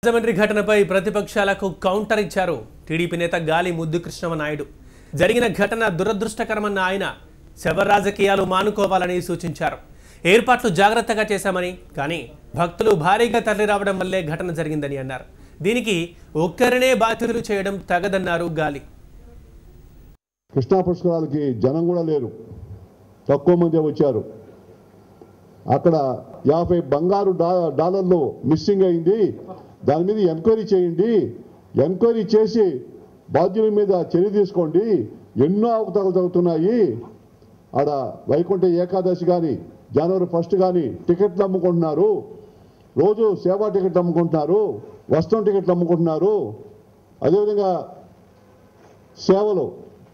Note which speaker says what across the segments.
Speaker 1: రాజమండ్రి ఘటనపై ప్రతిపక్షాలకు కౌంటర్ ఇచ్చారు టీడీపీ నేత గాలి ముద్దు కృష్ణమనాయుడు జరిగిన ఘటన దురదృష్టకరమన్న ఆయన శవ రాజకీయాలు మానుకోవాలని సూచించారు ఏర్పాట్లు జాగ్రత్తగా చేశామని కానీ భక్తులు భారీగా తరలిరావడం వల్లే ఘటన జరిగిందని అన్నారు దీనికి ఒక్కరినే బాధ్యతలు చేయడం తగదన్నారు గాలి
Speaker 2: కృష్ణా పుష్కరాలకి జనం కూడా లేరు తక్కువ మంది వచ్చారు అక్కడ యాభై బంగారు డా డాలర్లు మిస్సింగ్ అయింది దాని మీద ఎంక్వైరీ చేయండి ఎంక్వైరీ చేసి బాధ్యుల మీద చర్య తీసుకోండి ఎన్నో అవకతవకలు జరుగుతున్నాయి ఆడ వైకుంఠ ఏకాదశి కానీ జనవరి ఫస్ట్ కానీ టికెట్లు అమ్ముకుంటున్నారు రోజు సేవా టికెట్లు అమ్ముకుంటున్నారు వస్త్రం టికెట్లు అమ్ముకుంటున్నారు అదేవిధంగా సేవలు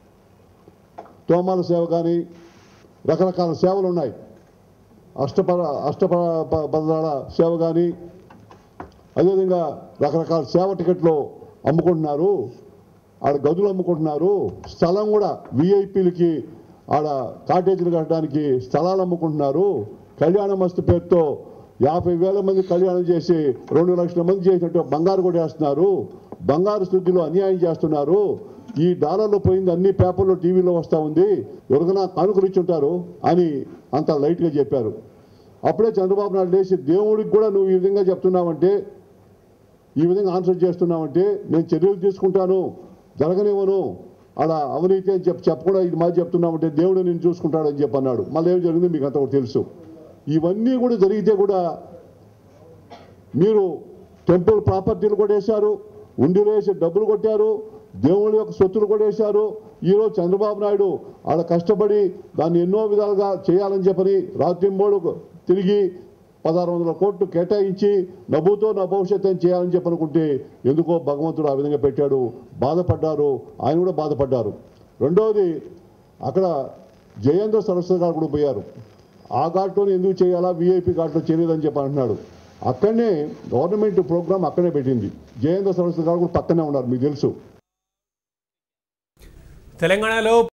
Speaker 2: తోమాల సేవ కానీ రకరకాల సేవలు ఉన్నాయి అష్టపద అష్టపదాల సేవ కానీ అదేవిధంగా రకరకాల సేవ టికెట్లు అమ్ముకుంటున్నారు ఆడ గదులు అమ్ముకుంటున్నారు స్థలం కూడా విఐపీలకి ఆడ కాటేజీలు కట్టడానికి స్థలాలు అమ్ముకుంటున్నారు కళ్యాణ మస్తు పేరుతో యాభై వేల మంది కళ్యాణం చేసి రెండు లక్షల మంది చేసినట్టు బంగారు కూడా వేస్తున్నారు బంగారు స్థితిలో అన్యాయం చేస్తున్నారు ఈ డాలర్లు పోయింది అన్ని పేపర్లో టీవీలో వస్తూ ఉంది ఎవరికైనా కానుకలు ఇచ్చుంటారు అని అంత లైట్గా చెప్పారు అప్పుడే చంద్రబాబు నాయుడు లేచి దేవుడికి కూడా నువ్వు ఈ విధంగా చెప్తున్నావంటే ఈ విధంగా ఆన్సర్ చేస్తున్నామంటే నేను చర్యలు తీసుకుంటాను జరగనివ్వను అలా అవినీతి అని చెప్పి చెప్పకుండా ఇది మాది చెప్తున్నామంటే దేవుడు నేను చూసుకుంటాడని చెప్పి అన్నాడు మళ్ళీ ఏం జరిగిందో మీకు అంత తెలుసు ఇవన్నీ కూడా జరిగితే కూడా మీరు టెంపుల్ ప్రాపర్టీలు కొట్టేశారు ఉండిలో వేసి డబ్బులు కొట్టారు దేవుడి యొక్క సొత్తులు కొట్టేశారు ఈరోజు చంద్రబాబు నాయుడు ఆడ కష్టపడి దాన్ని ఎన్నో విధాలుగా చేయాలని చెప్పని రాత్రింబోడు తిరిగి పదహారు వందల కోట్లు కేటాయించి నవ్వుతో నా భవిష్యత్తు అని చేయాలని చెప్పనుకుంటే ఎందుకో భగవంతుడు ఆ విధంగా పెట్టాడు బాధపడ్డారు ఆయన కూడా బాధపడ్డారు రెండవది అక్కడ జయేంద్ర సరస్వతి గారు కూడా పోయారు ఆ ఘాట్లోనే ఎందుకు చేయాలా వీఐపీ ఘాట్లో చేయలేదని చెప్పి అంటున్నాడు అక్కడనే గవర్నమెంట్ ప్రోగ్రామ్ అక్కడే పెట్టింది జయేంద్ర సరస్వతి గారు కూడా పక్కనే ఉన్నారు మీకు తెలుసు
Speaker 1: తెలంగాణలో